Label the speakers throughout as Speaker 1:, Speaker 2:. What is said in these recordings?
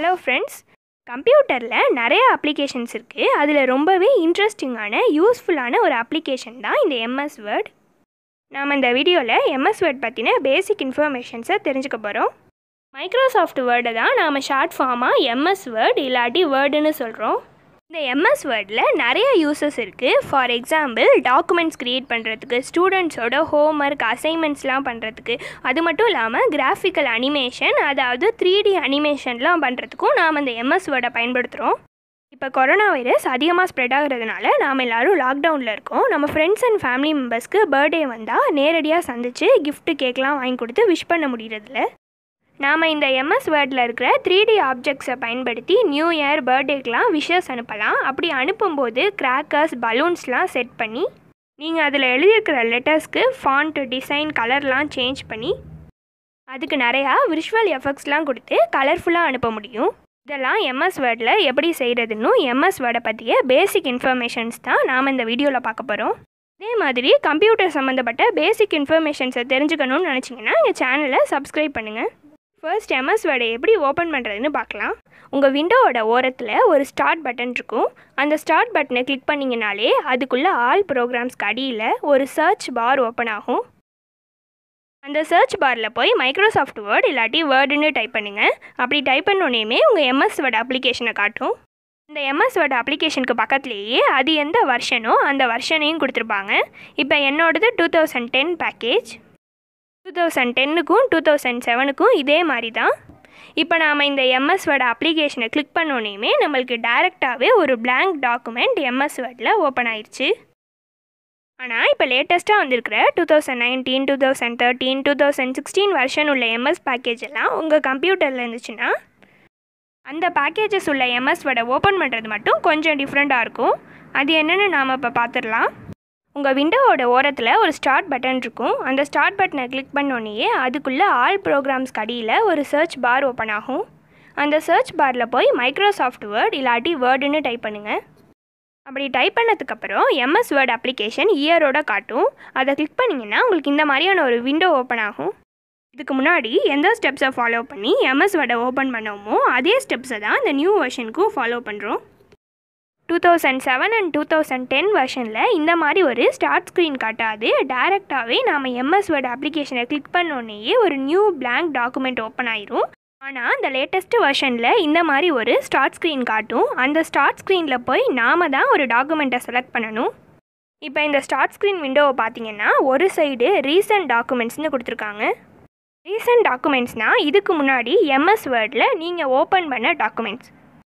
Speaker 1: hello friends கம்ப்யூட்டரில் நிறைய applications இருக்குது அதில் ரொம்பவே இன்ட்ரெஸ்டிங்கான யூஸ்ஃபுல்லான ஒரு அப்ளிகேஷன் தான் இந்த எம்எஸ் வேர்ட் நாம் இந்த வீடியோவில் எம்எஸ் வேர்ட் பற்றின பேசிக் இன்ஃபர்மேஷன்ஸை தெரிஞ்சுக்க போகிறோம் மைக்ரோசாஃப்ட் வேர்டை தான் நாம் ஷார்ட் ஃபார்மாக எம்எஸ் வேர்ட் இல்லாட்டி வேர்டுன்னு சொல்கிறோம் இந்த எம்எஸ் வேர்டில் நிறைய யூசஸ் இருக்குது ஃபார் எக்ஸாம்பிள் டாக்குமெண்ட்ஸ் க்ரியேட் பண்ணுறதுக்கு ஸ்டூடெண்ட்ஸோட ஹோம்ஒர்க் அசைன்மெண்ட்ஸ்லாம் பண்ணுறதுக்கு அது மட்டும் இல்லாமல் கிராஃபிக்கல் அனிமேஷன் அதாவது த்ரீ டி அனிமேஷன்லாம் பண்ணுறதுக்கும் நாம் இந்த எம்எஸ் வேர்டை பயன்படுத்துகிறோம் இப்போ கொரோனா வைரஸ் அதிகமாக ஸ்ப்ரெட் ஆகுறதுனால நாம் எல்லோரும் லாக்டவுனில் இருக்கோம் நம்ம ஃப்ரெண்ட்ஸ் அண்ட் ஃபேமிலி மெம்பர்ஸ்க்கு பர்த்டே வந்தால் நேரடியாக சந்தித்து கிஃப்ட்டு கேக்லாம் வாங்கி கொடுத்து விஷ் பண்ண முடியறதில்ல நாம் இந்த எம்எஸ் வேர்டில் இருக்கிற த்ரீ டி ஆப்ஜெக்ட்ஸை பயன்படுத்தி நியூ இயர் பர்த்டேக்கெலாம் விஷஸ் அனுப்பலாம் அப்படி அனுப்பும்போது கிராக்கர்ஸ் பலூன்ஸ்லாம் செட் பண்ணி நீங்கள் அதில் எழுதியிருக்கிற லெட்டர்ஸ்க்கு ஃபாண்ட் டிசைன் கலர்லாம் சேஞ்ச் பண்ணி அதுக்கு நிறையா விஷுவல் எஃபெக்ட்ஸ்லாம் கொடுத்து கலர்ஃபுல்லாக அனுப்ப முடியும் இதெல்லாம் எம்எஸ் வேர்டில் எப்படி செய்கிறதுன்னு எம்எஸ் வேர்டை பற்றிய பேசிக் இன்ஃபர்மேஷன்ஸ் தான் நாம் இந்த வீடியோவில் பார்க்க போகிறோம் அதே மாதிரி கம்ப்யூட்டர் சம்மந்தப்பட்ட பேசிக் இன்ஃபர்மேஷன்ஸை தெரிஞ்சுக்கணும்னு நினச்சிங்கன்னா எங்கள் சேனலை சப்ஸ்கிரைப் பண்ணுங்கள் ஃபர்ஸ்ட் எம்எஸ் வேர்டை எப்படி ஓப்பன் பண்ணுறதுன்னு பார்க்கலாம் உங்கள் விண்டோவோட ஓரத்தில் ஒரு ஸ்டார்ட் பட்டன் இருக்கும் அந்த ஸ்டார்ட் பட்டனை கிளிக் பண்ணிங்கனாலே அதுக்குள்ளே ஆல் ப்ரோக்ராம்ஸ்க்கு அடியில் ஒரு சர்ச் பார் ஓப்பன் ஆகும் அந்த சர்ச் பாரில் போய் மைக்ரோசாஃப்ட் வேர்ட் இல்லாட்டி வேர்டுன்னு டைப் பண்ணுங்கள் அப்படி டைப் பண்ணோன்னே உங்கள் எம்எஸ் வேர்டு அப்ளிகேஷனை காட்டும் இந்த எம்எஸ் வேர்டு அப்ளிகேஷனுக்கு பக்கத்துலேயே அது எந்த வருஷனோ அந்த வருஷனையும் கொடுத்துருப்பாங்க இப்போ என்னோடது two thousand ten package two thousand டென்னுக்கும் டூ தௌசண்ட் செவனுக்கும் இதே மாதிரி தான் இப்போ நாம் இந்த எம்எஸ் வேர்டு அப்ளிகேஷனை கிளிக் பண்ணோன்னே நம்மளுக்கு டைரெக்டாகவே ஒரு பிளாங்க் டாக்குமெண்ட் எம்எஸ் வேர்டில் ஓப்பன் ஆயிடுச்சு ஆனால் இப்போ லேட்டஸ்ட்டாக வந்திருக்கிற two thousand nineteen two thousand thirteen two thousand sixteen version உள்ள எம்எஸ் பேக்கேஜ் எல்லாம் உங்கள் கம்ப்யூட்டரில் இருந்துச்சுன்னா அந்த பேக்கேஜஸ் உள்ள எம்எஸ் வேர்டை ஓப்பன் பண்ணுறது மட்டும் கொஞ்சம் டிஃப்ரெண்ட்டாக இருக்கும் அது என்னென்னு நாம் இப்போ பார்த்துடலாம் உங்கள் விண்டோவோட ஓரத்தில் ஒரு ஸ்டார்ட் பட்டன் இருக்கும் அந்த ஸ்டார்ட் பட்டனை கிளிக் பண்ணோன்னே அதுக்குள்ளே ஆல் ப்ரோக்ராம்ஸ் அடியில் ஒரு சர்ச் பார் ஓப்பன் ஆகும் அந்த சர்ச் பாரில் போய் மைக்ரோசாஃப்ட் வேர்ட் இல்லாட்டி வேர்டுன்னு டைப் பண்ணுங்கள் அப்படி டைப் பண்ணதுக்கப்புறம் எம்எஸ் வேர்ட் அப்ளிகேஷன் இயரோட காட்டும் அதை கிளிக் பண்ணிங்கன்னா உங்களுக்கு இந்த மாதிரியான ஒரு விண்டோ ஓப்பன் ஆகும் இதுக்கு முன்னாடி எந்த ஸ்டெப்ஸை ஃபாலோ பண்ணி எம்எஸ் வேர்டை ஓப்பன் பண்ணோமோ அதே ஸ்டெப்ஸை தான் இந்த நியூ வெர்ஷனுக்கும் ஃபாலோ பண்ணுறோம் two thousand seven and two thousand ten வெர்ஷனில் இந்த மாதிரி ஒரு ஸ்டார்ட் ஸ்க்ரீன் காட்டாது டேரெக்டாகவே நாம் எம்எஸ் வேர்டு அப்ளிகேஷனை கிளிக் பண்ணோன்னே ஒரு நியூ பிளாங்க் டாக்குமெண்ட் ஓப்பன் ஆயிரும் ஆனால் இந்த லேட்டஸ்ட் வெர்ஷனில் இந்த மாதிரி ஒரு ஸ்டார்ட் ஸ்க்ரீன் காட்டும் அந்த ஸ்டார்ட் ஸ்க்ரீனில் போய் நாம் தான் ஒரு டாக்குமெண்ட்டை செலக்ட் பண்ணணும் இப்போ இந்த ஸ்டார்ட் ஸ்க்ரீன் விண்டோவை பார்த்தீங்கன்னா ஒரு சைடு ரீசன்ட் டாக்குமெண்ட்ஸ்னு கொடுத்துருக்காங்க ரீசன்ட் டாக்குமெண்ட்ஸ்னால் இதுக்கு முன்னாடி எம்எஸ் வேர்டில் நீங்கள் ஓப்பன் பண்ண டாக்குமெண்ட்ஸ்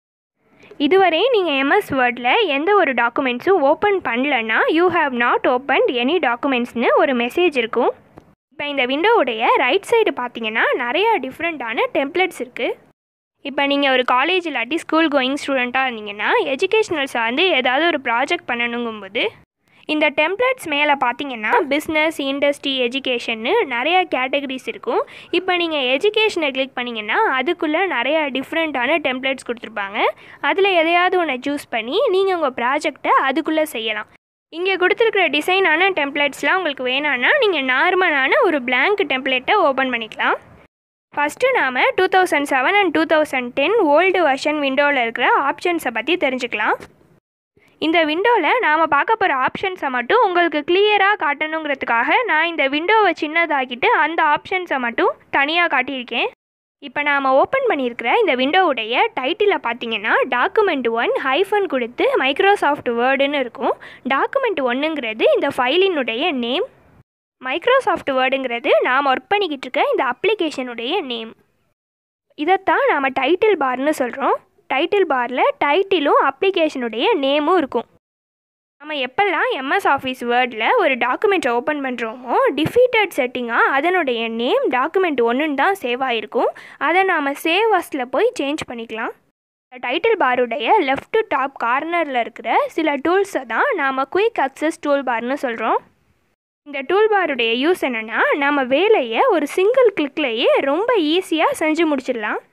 Speaker 1: இதுவரை நீங்கள் எம்எஸ் வேர்டில் எந்த ஒரு டாக்குமெண்ட்ஸும் ஓப்பன் பண்ணலன்னா you have not opened any டாக்குமெண்ட்ஸ்னு ஒரு மெசேஜ் இருக்கும் இப்போ இந்த விண்டோவுடைய ரைட் சைடு பார்த்தீங்கன்னா நிறைய டிஃப்ரெண்ட்டான டெம்ப்ளெட்ஸ் இருக்குது இப்போ நீங்கள் ஒரு காலேஜ் இல்லாட்டி ஸ்கூல் கோயிங் ஸ்டூடெண்ட்டாக இருந்தீங்கன்னா எஜுகேஷ்னல் சார்ந்து ஏதாவது ஒரு ப்ராஜெக்ட் பண்ணணுங்கும்போது இந்த டெம்ப்ளேட்ஸ் மேலே பார்த்தீங்கன்னா பிஸ்னஸ் இண்டஸ்ட்ரி எஜுகேஷன்னு நிறைய கேட்டகரிஸ் இருக்கும் இப்போ நீங்கள் எஜுகேஷனை கிளிக் பண்ணிங்கன்னா அதுக்குள்ளே நிறைய டிஃப்ரெண்ட்டான டெம்ப்ளேட்ஸ் கொடுத்துருப்பாங்க அதில் எதையாவது ஒன்று சூஸ் பண்ணி நீங்கள் உங்கள் ப்ராஜெக்டை அதுக்குள்ளே செய்யலாம் இங்கே கொடுத்துருக்குற டிசைனான டெம்ப்ளேட்ஸ்லாம் உங்களுக்கு வேணான்னா நீங்கள் நார்மலான ஒரு பிளாங்க் டெம்ப்ளேட்டை ஓப்பன் பண்ணிக்கலாம் ஃபஸ்ட்டு நாம் two thousand seven and two thousand ten old version விண்டோவில் இருக்கிற ஆப்ஷன்ஸை பற்றி தெரிஞ்சுக்கலாம் இந்த விண்டோவில் நாம் பார்க்க போகிற ஆப்ஷன்ஸை மட்டும் உங்களுக்கு கிளியராக காட்டணுங்கிறதுக்காக நான் இந்த விண்டோவை சின்னதாக்கிட்டு அந்த ஆப்ஷன்ஸை மட்டும் தனியாக காட்டியிருக்கேன் இப்போ நாம் ஓப்பன் பண்ணியிருக்கிற இந்த விண்டோவுடைய டைட்டிலில் பார்த்தீங்கன்னா டாக்குமெண்ட் ஒன் ஹைஃபன் கொடுத்து மைக்ரோசாஃப்ட் வேர்டுன்னு இருக்கும் டாக்குமெண்ட் ஒன்றுங்கிறது இந்த ஃபைலினுடைய நேம் மைக்ரோசாஃப்ட் வேர்டுங்கிறது நாம் ஒர்க் பண்ணிக்கிட்டு இருக்க இந்த அப்ளிகேஷனுடைய நேம் இதைத்தான் நாம் டைட்டில் பார்னு சொல்கிறோம் டைட்டில் பாரில் டைட்டிலும் அப்ளிகேஷனுடைய நேமும் இருக்கும் நம்ம எப்போல்லாம் எம்எஸ் ஆஃபீஸ் வேர்டில் ஒரு டாக்குமெண்ட்டை ஓப்பன் பண்ணுறோமோ டிஃபீட்டட் செட்டிங்காக அதனுடைய நேம் டாக்குமெண்ட் ஒன்றுன்னு தான் சேவ் ஆகிருக்கும் அதை நாம் சேவ் அஸில் போய் சேஞ்ச் பண்ணிக்கலாம் டைட்டில் பாருடைய லெஃப்ட் டாப் கார்னரில் இருக்கிற சில டூல்ஸை தான் நாம் குயிக் அக்சஸ் டூல் பார்னு சொல்கிறோம் இந்த டூல் பாருடைய யூஸ் என்னென்னா நம்ம வேலையை ஒரு சிங்கிள் கிளிக்லேயே ரொம்ப ஈஸியாக செஞ்சு முடிச்சிடலாம்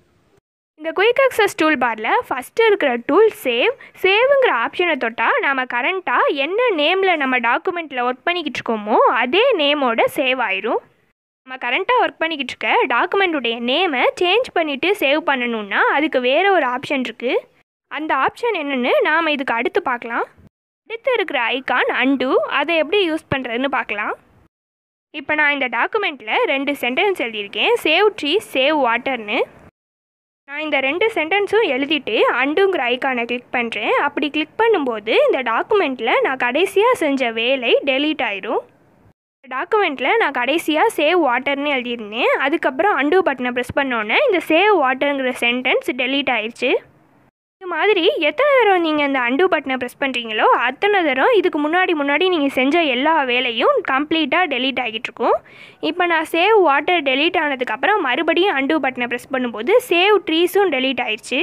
Speaker 1: இந்த குயிக் அக்சஸ் டூல் பாரில் ஃபஸ்ட்டு இருக்கிற டூல் சேவ் சேவுங்கிற ஆப்ஷனை தொட்டால் நம்ம கரண்ட்டாக என்ன நேமில் நம்ம டாக்குமெண்ட்டில் ஒர்க் பண்ணிக்கிட்டு இருக்கோமோ அதே நேமோட சேவ் ஆயிரும் நம்ம கரண்ட்டாக ஒர்க் பண்ணிக்கிட்டு இருக்க டாக்குமெண்ட்டுடைய நேமை சேஞ்ச் பண்ணிவிட்டு சேவ் பண்ணணுன்னா அதுக்கு வேறு ஒரு ஆப்ஷன் இருக்குது அந்த ஆப்ஷன் என்னென்னு நாம் இதுக்கு அடுத்து பார்க்கலாம் அடுத்து இருக்கிற ஐகான் அண்டு அதை எப்படி யூஸ் பண்ணுறதுன்னு பார்க்கலாம் இப்போ நான் இந்த டாக்குமெண்ட்டில் ரெண்டு சென்டென்ஸ் எழுதியிருக்கேன் சேவ் ட்ரீ சேவ் வாட்டர்னு நான் இந்த ரெண்டு சென்டென்ஸும் எழுதிட்டு அண்டுங்கிற ஐக்கானை கிளிக் பண்ணுறேன் அப்படி கிளிக் பண்ணும்போது இந்த டாக்குமெண்ட்டில் நான் கடைசியாக செஞ்ச வேலை டெலீட் ஆயிடும் டாக்குமெண்ட்டில் நான் கடைசியாக சேவ் வாட்டர்னு எழுதியிருந்தேன் அதுக்கப்புறம் அண்டு பட்டனை ப்ரெஸ் பண்ணோன்னே இந்த சேவ் வாட்டருங்கிற சென்டென்ஸ் டெலீட் ஆயிடுச்சு இது மாதிரி எத்தனை தடவை நீங்கள் இந்த அண்டு பட்டனை ப்ரெஸ் பண்ணுறீங்களோ அத்தனை தடவை இதுக்கு முன்னாடி முன்னாடி நீங்கள் செஞ்ச எல்லா வேலையும் கம்ப்ளீட்டாக டெலீட் ஆகிட்டு இருக்கும் இப்போ நான் சேவ் வாட்டர் டெலீட் ஆனதுக்கப்புறம் மறுபடியும் அண்டு பட்டனை ப்ரெஸ் பண்ணும்போது சேவ் ட்ரீஸும் டெலீட் ஆயிடுச்சு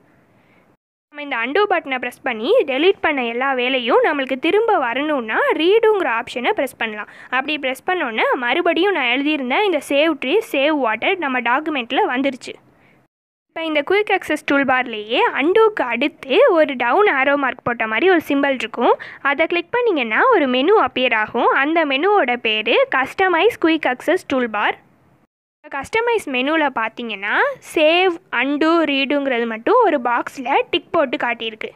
Speaker 1: நம்ம இந்த அண்டு பட்டனை ப்ரெஸ் பண்ணி டெலீட் பண்ண எல்லா வேலையும் நம்மளுக்கு திரும்ப வரணும்னா ரீடுங்கிற ஆப்ஷனை ப்ரெஸ் பண்ணலாம் அப்படி ப்ரெஸ் பண்ணோன்னே மறுபடியும் நான் எழுதியிருந்தேன் இந்த சேவ் ட்ரீ சேவ் வாட்டர் நம்ம டாக்குமெண்ட்டில் வந்துருச்சு இப்போ இந்த குயிக் அக்சஸ் டூல் பார்லேயே அண்டுக்கு அடுத்து ஒரு டவுன் ஆரோ மார்க் போட்ட மாதிரி ஒரு சிம்பிள் இருக்கும் அதை கிளிக் பண்ணிங்கன்னா ஒரு மெனு அப்பியர் ஆகும் அந்த மெனுவோட பேர் customise quick access tool bar customise மெனுவில் பார்த்தீங்கன்னா சேவ் அண்டு ரீடுங்கிறது மட்டும் ஒரு பாக்ஸில் டிக் போட்டு காட்டியிருக்கு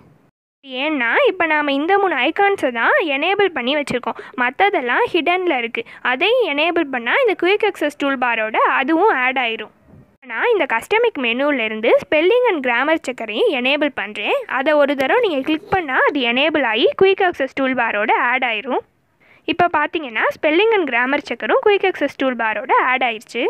Speaker 1: ஏன்னா இப்போ நாம் இந்த மூணு ஐகான்ஸை தான் எனேபிள் பண்ணி வச்சுருக்கோம் மற்றதெல்லாம் ஹிடனில் இருக்குது அதையும் எனேபிள் பண்ணால் இந்த குயிக் அக்சஸ் டூல் பாரோட அதுவும் ஆட் ஆயிரும் நான் இந்த கஸ்டமிக் மெனுவிலேருந்து ஸ்பெல்லிங் அண்ட் கிராமர் செக்கரையும் எனேபிள் பண்ணுறேன் அதை ஒரு தடவை நீங்கள் கிளிக் பண்ணால் அது எனேபிள் ஆகி குயிக் அக்சஸ் டூல் பாரோட ஆட் ஆயிரும் இப்போ பார்த்தீங்கன்னா ஸ்பெல்லிங் அண்ட் கிராமர் செக்கரும் குயிக் அக்சஸ் டூல் பாரோட ஆட் ஆயிடுச்சு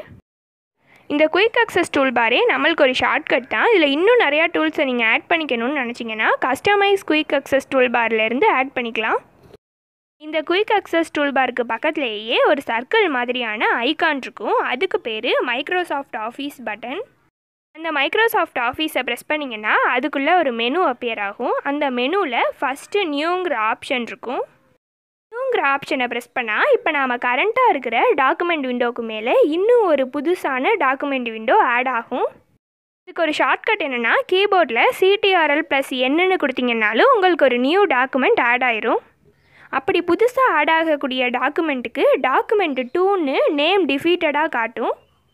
Speaker 1: இந்த குயிக் அக்சஸ் டூல் பாரே நம்மளுக்கு ஒரு ஷார்ட்கட் தான் இதில் இன்னும் நிறையா டூல்ஸை நீங்கள் ஆட் பண்ணிக்கணும்னு நினச்சிங்கன்னா கஸ்டமைஸ் குயிக் அக்சஸ் டூல் பார்லேருந்து ஆட் பண்ணிக்கலாம் இந்த குயிக் அக்சஸ் டூல் பாருக்கு பக்கத்துலேயே ஒரு சர்க்கிள் மாதிரியான ஐகான் இருக்கும் அதுக்கு பேர் மைக்ரோசாஃப்ட் ஆஃபீஸ் பட்டன் அந்த மைக்ரோசாஃப்ட் ஆஃபீஸை ப்ரெஸ் பண்ணிங்கன்னா அதுக்குள்ளே ஒரு மெனு அப்பியர் ஆகும் அந்த மெனுவில் ஃபஸ்ட்டு நியூங்கிற ஆப்ஷன் இருக்கும் நியூங்கிற ஆப்ஷனை ப்ரெஸ் பண்ணால் இப்போ நாம் கரண்ட்டாக இருக்கிற டாக்குமெண்ட் விண்டோக்கு மேலே இன்னும் ஒரு புதுசான டாக்குமெண்ட் விண்டோ ஆட் ஆகும் இதுக்கு ஒரு ஷார்ட்கட் என்னென்னா கீபோர்டில் சிடிஆர்எல் ப்ளஸ் என்னன்னு கொடுத்தீங்கன்னாலும் உங்களுக்கு ஒரு நியூ டாக்குமெண்ட் ஆட் ஆயிரும் அப்படி புதுசாக ஆட் ஆகக்கூடிய டாக்குமெண்ட்டுக்கு டாக்குமெண்ட் டூன்னு நேம் டிஃபீட்டடாக காட்டும்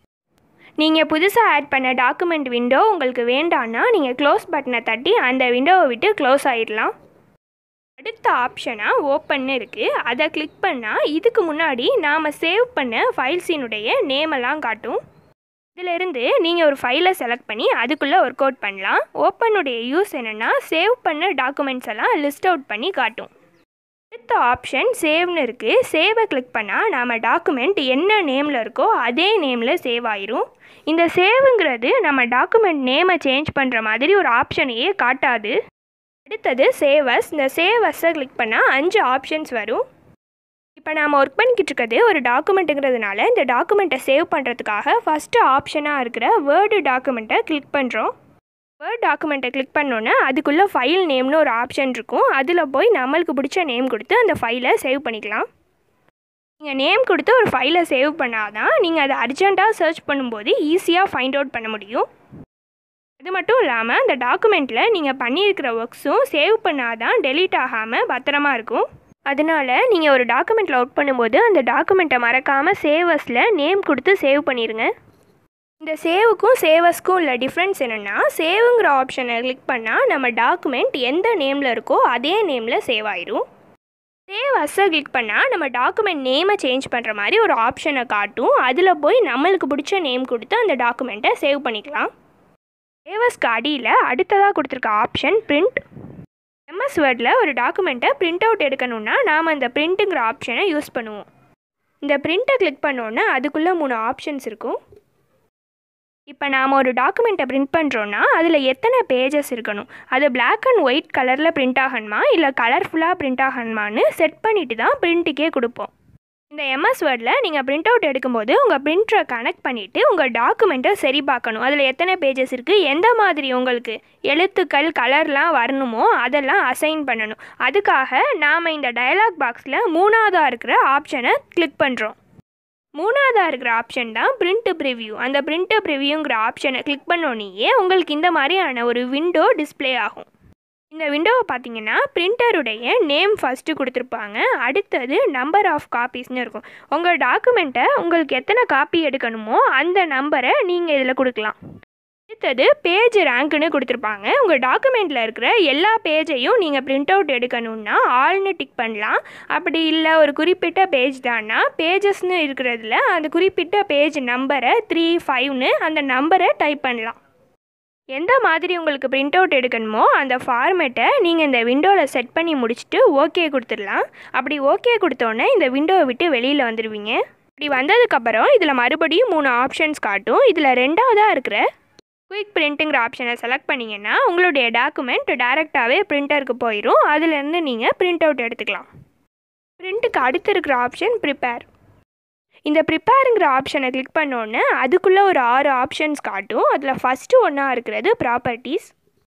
Speaker 1: நீங்கள் புதுசாக ஆட் பண்ண டாக்குமெண்ட் விண்டோ உங்களுக்கு வேண்டான்னா நீங்கள் க்ளோஸ் பட்டனை தட்டி அந்த விண்டோவை விட்டு க்ளோஸ் ஆகிடலாம் அடுத்த ஆப்ஷனாக ஓப்பன்னு இருக்குது அதை கிளிக் பண்ணால் இதுக்கு முன்னாடி நாம் சேவ் பண்ண ஃபைல்ஸினுடைய நேமெல்லாம் காட்டும் இதிலிருந்து நீங்கள் ஒரு ஃபைலை செலக்ட் பண்ணி அதுக்குள்ளே ஒர்க் அவுட் பண்ணலாம் ஓப்பனுடைய யூஸ் என்னென்னா சேவ் பண்ண டாக்குமெண்ட்ஸ் எல்லாம் லிஸ்ட் அவுட் பண்ணி காட்டும் அடுத்த ஆப்ஷன் சேவ்னு இருக்குது சேவை கிளிக் பண்ணால் நாம் டாக்குமெண்ட் என்ன நேமில் இருக்கோ அதே நேமில் சேவ் ஆயிரும் இந்த சேவுங்கிறது நம்ம டாக்குமெண்ட் நேமை சேஞ்ச் பண்ணுற மாதிரி ஒரு ஆப்ஷனையே காட்டாது அடுத்தது சேவஸ் இந்த சேவஸை கிளிக் பண்ணால் அஞ்சு ஆப்ஷன்ஸ் வரும் இப்போ நாம் ஒர்க் பண்ணிக்கிட்டு இருக்கிறது ஒரு டாக்குமெண்ட்டுங்கிறதுனால இந்த டாக்குமெண்ட்டை சேவ் பண்ணுறதுக்காக ஃபஸ்ட்டு ஆப்ஷனாக இருக்கிற வேர்டு டாக்குமெண்ட்டை கிளிக் பண்ணுறோம் வேர்ட் டாக்குமெண்ட்டை கிளிக் பண்ணோன்னே அதுக்குள்ளே ஃபைல் நேம்னு ஒரு ஆப்ஷன் இருக்கும் அதில் போய் நம்மளுக்கு பிடிச்ச நேம் கொடுத்து அந்த ஃபைலை சேவ் பண்ணிக்கலாம் நீங்கள் நேம் கொடுத்து ஒரு ஃபைலை சேவ் பண்ணாதான் நீங்கள் அதை அர்ஜெண்ட்டாக சர்ச் பண்ணும்போது ஈஸியாக ஃபைண்ட் அவுட் பண்ண முடியும் அது மட்டும் இல்லாமல் அந்த டாக்குமெண்ட்டில் நீங்கள் பண்ணியிருக்கிற ஒர்க்ஸும் சேவ் பண்ணாதான் டெலீட் ஆகாமல் பத்திரமா இருக்கும் அதனால் நீங்கள் ஒரு டாக்குமெண்ட்டில் ஒர்க் பண்ணும்போது அந்த டாக்குமெண்ட்டை மறக்காமல் சேவஸில் நேம் கொடுத்து சேவ் பண்ணிடுங்க இந்த சேவுக்கும் சேவஸ்க்கும் உள்ள டிஃப்ரென்ஸ் என்னென்னா சேவுங்கிற ஆப்ஷனை கிளிக் பண்ணால் நம்ம டாக்குமெண்ட் எந்த நேமில் இருக்கோ அதே நேமில் சேவ் ஆயிரும் சேவ் அஸ்ஸை கிளிக் பண்ணால் நம்ம டாக்குமெண்ட் நேமை சேஞ்ச் பண்ணுற மாதிரி ஒரு ஆப்ஷனை காட்டும் அதில் போய் நம்மளுக்கு பிடிச்ச நேம் கொடுத்து அந்த டாக்குமெண்ட்டை சேவ் பண்ணிக்கலாம் சேவஸ்க்கு அடியில் அடுத்ததாக கொடுத்துருக்க ஆப்ஷன் பிரிண்ட் எம்எஸ் வேர்டில் ஒரு டாக்குமெண்ட்டை பிரிண்ட் அவுட் எடுக்கணுன்னா நாம் அந்த பிரிண்ட்டுங்கிற ஆப்ஷனை யூஸ் பண்ணுவோம் இந்த பிரிண்ட்டை கிளிக் பண்ணோன்னே அதுக்குள்ளே மூணு ஆப்ஷன்ஸ் இருக்கும் இப்போ நாம் ஒரு டாக்குமெண்ட்டை பிரிண்ட் பண்ணுறோன்னா அதில் எத்தனை பேஜஸ் இருக்கணும் அது பிளாக் அண்ட் ஒயிட் கலரில் பிரிண்ட் ஆகணுமா இல்லை கலர்ஃபுல்லாக பிரிண்ட் ஆகணுமான்னு செட் பண்ணிட்டு தான் பிரிண்ட்டுக்கே கொடுப்போம் இந்த எம்எஸ் வேர்டில் நீங்கள் பிரிண்ட் அவுட் எடுக்கும்போது உங்கள் பிரிண்டரை கனெக்ட் பண்ணிவிட்டு உங்கள் டாக்குமெண்ட்டை சரி பார்க்கணும் அதில் எத்தனை பேஜஸ் இருக்குது எந்த மாதிரி உங்களுக்கு எழுத்துக்கள் கலர்லாம் வரணுமோ அதெல்லாம் அசைன் பண்ணணும் அதுக்காக நாம் இந்த டயலாக் பாக்ஸில் மூணாவதாக இருக்கிற ஆப்ஷனை கிளிக் பண்ணுறோம் மூணாவதாக இருக்கிற ஆப்ஷன் தான் பிரிண்ட் ப்ரிவ்யூ அந்த பிரிண்ட் ப்ரிவ்யூங்கிற ஆப்ஷனை கிளிக் பண்ணோன்னே உங்களுக்கு இந்த மாதிரியான ஒரு விண்டோ டிஸ்ப்ளே ஆகும் இந்த விண்டோவை பார்த்தீங்கன்னா பிரிண்டருடைய நேம் ஃபஸ்ட்டு கொடுத்துருப்பாங்க அடுத்தது நம்பர் ஆஃப் காப்பீஸ்னு இருக்கும் உங்கள் டாக்குமெண்ட்டை உங்களுக்கு எத்தனை காப்பி எடுக்கணுமோ அந்த நம்பரை நீங்கள் இதில் கொடுக்கலாம் அடுத்தது பேஜ் ரேங்க்னு கொடுத்துருப்பாங்க உங்கள் டாக்குமெண்ட்டில் இருக்கிற எல்லா பேஜையும் நீங்கள் பிரிண்ட் அவுட் எடுக்கணுன்னா ஆல்னு டிக் பண்ணலாம் அப்படி இல்லை ஒரு குறிப்பிட்ட பேஜ் தான்னா பேஜஸ்னு இருக்கிறதுல அந்த குறிப்பிட்ட பேஜ் நம்பரை த்ரீ ஃபைவ்னு அந்த நம்பரை டைப் பண்ணலாம் எந்த மாதிரி உங்களுக்கு பிரிண்ட் அவுட் எடுக்கணுமோ அந்த ஃபார்மேட்டை நீங்கள் இந்த விண்டோவில் செட் பண்ணி முடிச்சுட்டு ஓகே கொடுத்துடலாம் அப்படி ஓகே கொடுத்தோன்னே இந்த விண்டோவை விட்டு வெளியில் வந்துடுவீங்க இப்படி வந்ததுக்கப்புறம் இதில் மறுபடியும் மூணு ஆப்ஷன்ஸ் காட்டும் இதில் ரெண்டாவதாக இருக்கிற குயிக் பிரிண்ட்டுங்கிற ஆப்ஷனை செலக்ட் பண்ணிங்கன்னா உங்களுடைய டாக்குமெண்ட் டேரெக்டாகவே பிரிண்டருக்கு போயிடும் அதுலேருந்து நீங்கள் பிரிண்ட் அவுட் எடுத்துக்கலாம் பிரிண்ட்டுக்கு அடுத்து இருக்கிற ஆப்ஷன் ப்ரிப்பேர் இந்த ப்ரிப்பேருங்கிற ஆப்ஷனை கிளிக் பண்ணோன்னே அதுக்குள்ளே ஒரு ஆறு ஆப்ஷன்ஸ் காட்டும் அதில் ஃபஸ்ட்டு ஒன்றா இருக்கிறது ப்ராப்பர்ட்டிஸ்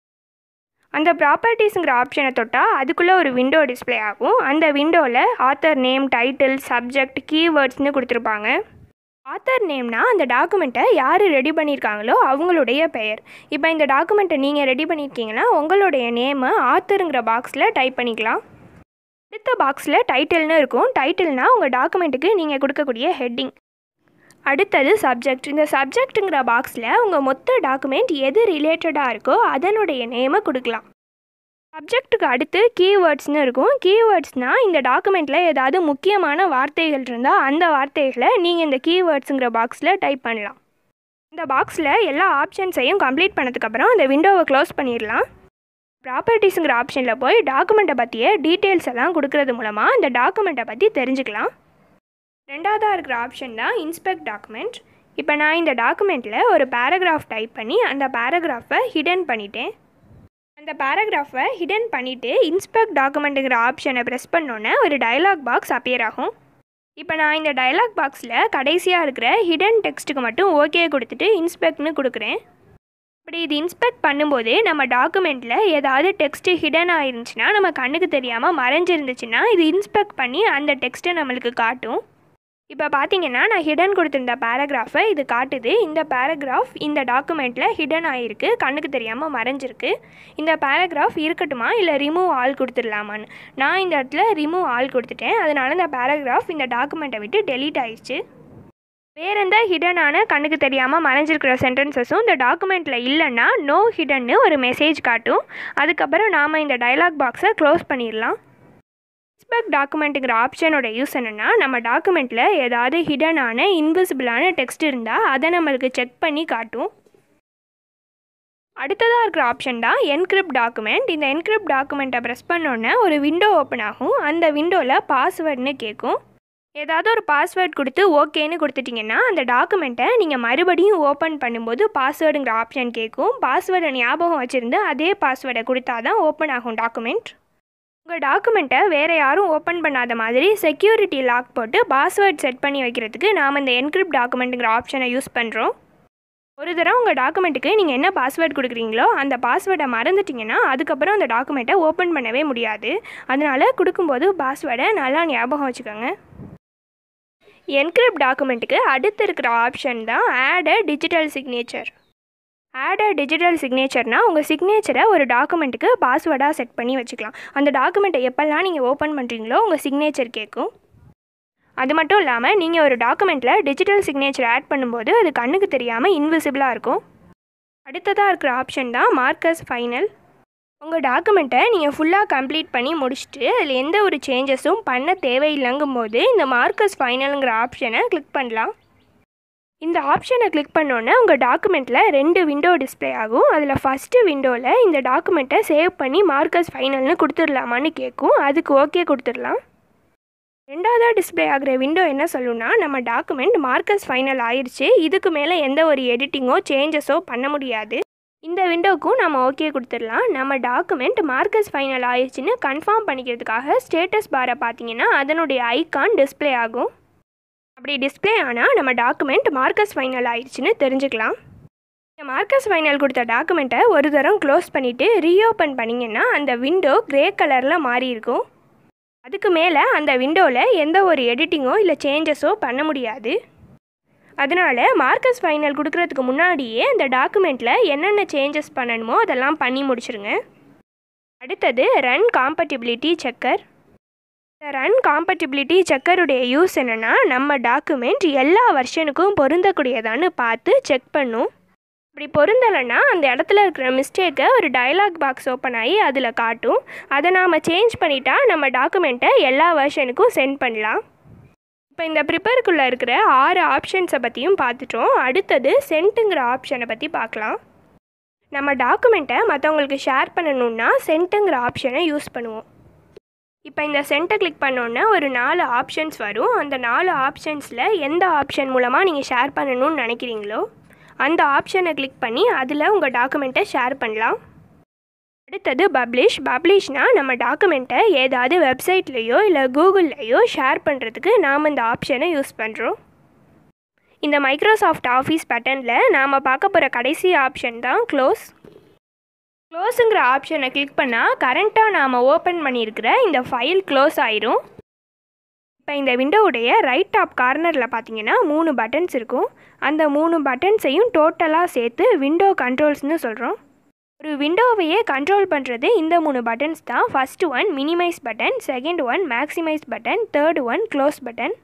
Speaker 1: அந்த ப்ராப்பர்ட்டிஸுங்கிற ஆப்ஷனை தொட்டால் அதுக்குள்ளே ஒரு விண்டோ டிஸ்ப்ளே ஆகும் அந்த விண்டோவில் ஆத்தர் நேம் டைட்டில் சப்ஜெக்ட் கீவேர்ட்ஸ்னு கொடுத்துருப்பாங்க ஆத்தர் நேம்னா அந்த டாக்குமெண்ட்டை யார் ரெடி பண்ணியிருக்காங்களோ அவங்களுடைய பெயர் இப்போ இந்த டாக்குமெண்ட்டை நீங்கள் ரெடி பண்ணியிருக்கீங்கன்னா உங்களுடைய நேமை ஆத்தருங்கிற பாக்ஸில் டைப் பண்ணிக்கலாம் அடுத்த பாக்ஸில் டைட்டில்னு இருக்கும் டைட்டில்னால் உங்கள் டாக்குமெண்ட்டுக்கு நீங்கள் கொடுக்கக்கூடிய ஹெட்டிங் அடுத்தது சப்ஜெக்ட் இந்த சப்ஜெக்ட்டுங்கிற பாக்ஸில் உங்கள் மொத்த டாக்குமெண்ட் எது ரிலேட்டடாக இருக்கோ அதனுடைய நேமை கொடுக்கலாம் சப்ஜெக்ட்டுக்கு அடுத்து கீவேர்ட்ஸ்னு இருக்கும் கீவேர்ட்ஸ்னால் இந்த டாக்குமெண்ட்டில் ஏதாவது முக்கியமான வார்த்தைகள் இருந்தால் அந்த வார்த்தைகளை நீங்கள் இந்த கீவேர்ட்ஸுங்கிற பாக்ஸில் டைப் பண்ணலாம் இந்த பாக்ஸில் எல்லா ஆப்ஷன்ஸையும் கம்ப்ளீட் பண்ணதுக்கப்புறம் இந்த விண்டோவை க்ளோஸ் பண்ணிடலாம் ப்ராப்பர்ட்டிஸுங்கிற ஆப்ஷனில் போய் டாக்குமெண்ட்டை பற்றிய டீட்டெயில்ஸ் எல்லாம் கொடுக்கறது மூலமாக இந்த டாக்குமெண்ட்டை பற்றி தெரிஞ்சுக்கலாம் ரெண்டாவதாக இருக்கிற ஆப்ஷன் தான் இன்ஸ்பெக்ட் டாக்குமெண்ட் இப்போ நான் இந்த டாக்குமெண்ட்டில் ஒரு பேராகிராஃப் டைப் பண்ணி அந்த பேராகிராஃபை ஹிடன் பண்ணிட்டேன் அந்த பேராகிராஃபை ஹிடன் பண்ணிவிட்டு இன்ஸ்பெக்ட் டாக்குமெண்ட்டுங்கிற ஆப்ஷனை ப்ரெஸ் பண்ணோன்னே ஒரு டயலாக் பாக்ஸ் அப்பியர் ஆகும் இப்போ நான் இந்த டயலாக் பாக்ஸில் கடைசியாக இருக்கிற ஹிடன் டெக்ஸ்ட்டுக்கு மட்டும் ஓகே கொடுத்துட்டு இன்ஸ்பெக்ட்னு கொடுக்குறேன் இப்படி இது இன்ஸ்பெக்ட் பண்ணும்போது நம்ம டாக்குமெண்ட்டில் ஏதாவது டெக்ஸ்ட்டு ஹிடன் ஆயிருந்துச்சுன்னா நம்ம கண்ணுக்கு தெரியாமல் மறைஞ்சிருந்துச்சுன்னா இது இன்ஸ்பெக்ட் பண்ணி அந்த டெக்ஸ்ட்டை நம்மளுக்கு காட்டும் இப்போ பார்த்தீங்கன்னா நான் ஹிடன் கொடுத்துருந்த பேராகிராஃபை இது காட்டுது இந்த பேராகிராஃப் இந்த டாக்குமெண்ட்டில் ஹிடன் ஆகிருக்கு கண்ணுக்கு தெரியாமல் மறைஞ்சிருக்கு இந்த பேராகிராஃப் இருக்கட்டுமா இல்லை ரிமூவ் ஆல் கொடுத்துடலாமான்னு நான் இந்த இடத்துல ரிமூவ் ஆல் கொடுத்துட்டேன் அதனால இந்த பேராகிராஃப் இந்த டாக்குமெண்ட்டை விட்டு டெலீட் ஆயிடுச்சு வேற எந்த ஹிடனான கண்ணுக்கு தெரியாமல் மறைஞ்சிருக்கிற சென்டென்சஸும் இந்த டாக்குமெண்ட்டில் இல்லைன்னா நோ ஹிடன்னு ஒரு மெசேஜ் காட்டும் அதுக்கப்புறம் நாம் இந்த டயலாக் பாக்ஸை க்ளோஸ் பண்ணிடலாம் இன்ஸ்பெக்ட் டாக்குமெண்ட்டுங்கிற ஆப்ஷனோட யூஸ் என்னென்னா நம்ம டாக்குமெண்ட்டில் ஏதாவது ஹிடனான இன்விசிபிளான டெக்ஸ்ட் இருந்தால் அதை நம்மளுக்கு செக் பண்ணி காட்டும் அடுத்ததாக இருக்கிற ஆப்ஷன் தான் என்கிரிப்ட் டாக்குமெண்ட் இந்த என்கிரிப்ட் டாக்குமெண்ட்டை ப்ரெஸ் பண்ணோன்னே ஒரு விண்டோ ஓப்பன் ஆகும் அந்த விண்டோவில் பாஸ்வேர்டுன்னு கேட்கும் ஏதாவது ஒரு பாஸ்வேர்ட் கொடுத்து ஓகேன்னு கொடுத்துட்டிங்கன்னா அந்த டாக்குமெண்ட்டை நீங்கள் மறுபடியும் ஓப்பன் பண்ணும்போது பாஸ்வேர்டுங்கிற ஆப்ஷன் கேட்கும் பாஸ்வேர்டை ஞாபகம் வச்சுருந்து அதே பாஸ்வேர்டை கொடுத்தா தான் ஓப்பன் ஆகும் டாக்குமெண்ட் உங்கள் டாக்குமெண்ட்டை வேறு யாரும் ஓப்பன் பண்ணாத மாதிரி செக்யூரிட்டி லாக் போட்டு பாஸ்வேர்ட் செட் பண்ணி வைக்கிறதுக்கு நாம் இந்த என்கிரிப்ட் டாக்குமெண்ட்டுங்கிற ஆப்ஷனை யூஸ் பண்ணுறோம் ஒரு தடவை உங்கள் டாக்குமெண்ட்டுக்கு நீங்கள் என்ன பாஸ்வேர்ட் கொடுக்குறீங்களோ அந்த பாஸ்வேர்டை மறந்துட்டிங்கன்னா அதுக்கப்புறம் அந்த டாக்குமெண்ட்டை ஓப்பன் பண்ணவே முடியாது அதனால் கொடுக்கும்போது பாஸ்வேர்டை நல்லா ஞாபகம் வச்சுக்கோங்க என்கிரிப்ட் டாக்குமெண்ட்டுக்கு அடுத்து இருக்கிற ஆப்ஷன் தான் add a digital signature add a digital சிக்னேச்சர்னா உங்கள் சிக்னேச்சரை ஒரு டாக்குமெண்ட்டுக்கு பாஸ்வேர்டாக செட் பண்ணி வச்சுக்கலாம் அந்த டாக்குமெண்ட்டை எப்போல்லாம் நீங்கள் ஓப்பன் பண்ணுறீங்களோ உங்கள் சிக்னேச்சர் கேட்கும் அது மட்டும் இல்லாமல் நீங்கள் ஒரு டாக்குமெண்ட்டில் டிஜிட்டல் சிக்னேச்சர் ஆட் பண்ணும்போது அது கண்ணுக்கு தெரியாமல் இன்விசிபிளாக இருக்கும் அடுத்ததாக இருக்கிற ஆப்ஷன் தான் மார்க்கஸ் ஃபைனல் உங்கள் டாக்குமெண்ட்டை நீங்கள் ஃபுல்லாக கம்ப்ளீட் பண்ணி முடிச்சுட்டு அதில் எந்த ஒரு சேஞ்சஸும் பண்ண தேவையில்லைங்கும் போது இந்த மார்க்கஸ் ஃபைனலுங்கிற ஆப்ஷனை கிளிக் பண்ணலாம் இந்த ஆப்ஷனை கிளிக் பண்ணோன்னே உங்கள் டாக்குமெண்ட்டில் ரெண்டு விண்டோ டிஸ்ப்ளே ஆகும் அதில் ஃபஸ்ட்டு விண்டோவில் இந்த டாக்குமெண்ட்டை சேவ் பண்ணி மார்க்கஸ் ஃபைனல்னு கொடுத்துடலாமான்னு கேட்கும் அதுக்கு ஓகே கொடுத்துடலாம் ரெண்டாவதாக டிஸ்ப்ளே ஆகிற விண்டோ என்ன சொல்லுன்னா நம்ம டாக்குமெண்ட் மார்க்கஸ் ஃபைனல் ஆயிடுச்சு இதுக்கு மேலே எந்த ஒரு எடிட்டிங்கோ சேஞ்சஸோ பண்ண முடியாது இந்த விண்டோக்கும் நம்ம ஓகே கொடுத்துடலாம் நம்ம டாக்குமெண்ட் மார்க்கஸ் ஃபைனல் ஆயிடுச்சுன்னு கன்ஃபார்ம் பண்ணிக்கிறதுக்காக ஸ்டேட்டஸ் பாரை பார்த்தீங்கன்னா அதனுடைய ஐகான் டிஸ்ப்ளே ஆகும் அப்படி டிஸ்ப்ளே ஆனால் நம்ம டாக்குமெண்ட் மார்க்கஸ் ஃபைனல் ஆயிடுச்சுன்னு தெரிஞ்சுக்கலாம் இந்த மார்க்கஸ் ஃபைனல் கொடுத்த டாக்குமெண்ட்டை ஒரு தரம் க்ளோஸ் பண்ணிவிட்டு ரீஓப்பன் பண்ணிங்கன்னா அந்த விண்டோ க்ரே கலரில் மாறி இருக்கும் அதுக்கு மேலே அந்த விண்டோவில் எந்த ஒரு எடிட்டிங்கோ இல்லை சேஞ்சஸோ பண்ண முடியாது அதனால் மார்க்கஸ் ஃபைனல் கொடுக்கறதுக்கு முன்னாடியே அந்த டாக்குமெண்ட்டில் என்னென்ன சேஞ்சஸ் பண்ணணுமோ அதெல்லாம் பண்ணி முடிச்சிருங்க அடுத்தது ரன் காம்பட்டிபிலிட்டி செக்கர் இந்த ரன் காம்பட்டிபிலிட்டி செக்கருடைய யூஸ் என்னென்னா நம்ம டாக்குமெண்ட் எல்லா வருஷனுக்கும் பொருந்தக்கூடியதான்னு பார்த்து செக் பண்ணும் அப்படி பொருந்தலைன்னா அந்த இடத்துல இருக்கிற மிஸ்டேக்கை ஒரு டயலாக் பாக்ஸ் ஓப்பன் ஆகி அதில் காட்டும் அதை நாம் சேஞ்ச் பண்ணிட்டா நம்ம டாக்குமெண்ட்டை எல்லா வருஷனுக்கும் சென்ட் பண்ணலாம் இப்போ இந்த ப்ரிப்பேருக்குள்ளே இருக்கிற ஆறு ஆப்ஷன்ஸை பற்றியும் பார்த்துட்டோம் அடுத்தது சென்ட்டுங்கிற ஆப்ஷனை பற்றி பார்க்கலாம் நம்ம டாக்குமெண்ட்டை மற்றவங்களுக்கு ஷேர் பண்ணணுன்னா சென்ட்டுங்கிற ஆப்ஷனை யூஸ் பண்ணுவோம் இப்போ இந்த சென்ட்டை கிளிக் பண்ணோன்னே ஒரு நாலு ஆப்ஷன்ஸ் வரும் அந்த நாலு ஆப்ஷன்ஸில் எந்த ஆப்ஷன் மூலமாக நீங்கள் ஷேர் பண்ணணும்னு நினைக்கிறீங்களோ அந்த ஆப்ஷனை கிளிக் பண்ணி அதில் உங்கள் டாக்குமெண்ட்டை ஷேர் பண்ணலாம் அடுத்தது பப்ளிஷ் பப்ளிஷ்னால் நம்ம டாக்குமெண்ட்டை ஏதாவது வெப்சைட்லேயோ இல்லை கூகுள்லேயோ ஷேர் பண்ணுறதுக்கு நாம் இந்த ஆப்ஷனை யூஸ் பண்ணுறோம் இந்த மைக்ரோசாஃப்ட் ஆஃபீஸ் பட்டனில் நாம் பார்க்க போகிற கடைசி ஆப்ஷன் தான் க்ளோஸ் க்ளோஸுங்கிற ஆப்ஷனை கிளிக் பண்ணால் கரண்ட்டாக நாம் ஓப்பன் பண்ணியிருக்கிற இந்த ஃபைல் க்ளோஸ் ஆயிரும் இப்போ இந்த விண்டோவுடைய ரைட் டாப் கார்னரில் பார்த்தீங்கன்னா மூணு பட்டன்ஸ் இருக்கும் அந்த மூணு பட்டன்ஸையும் டோட்டலாக சேர்த்து விண்டோ கண்ட்ரோல்ஸ்னு சொல்கிறோம் ஒரு விண்டோவையே கண்ட்ரோல் பண்ணுறது இந்த மூணு பட்டன்ஸ் தான் first one minimise button second one maximise button third one close button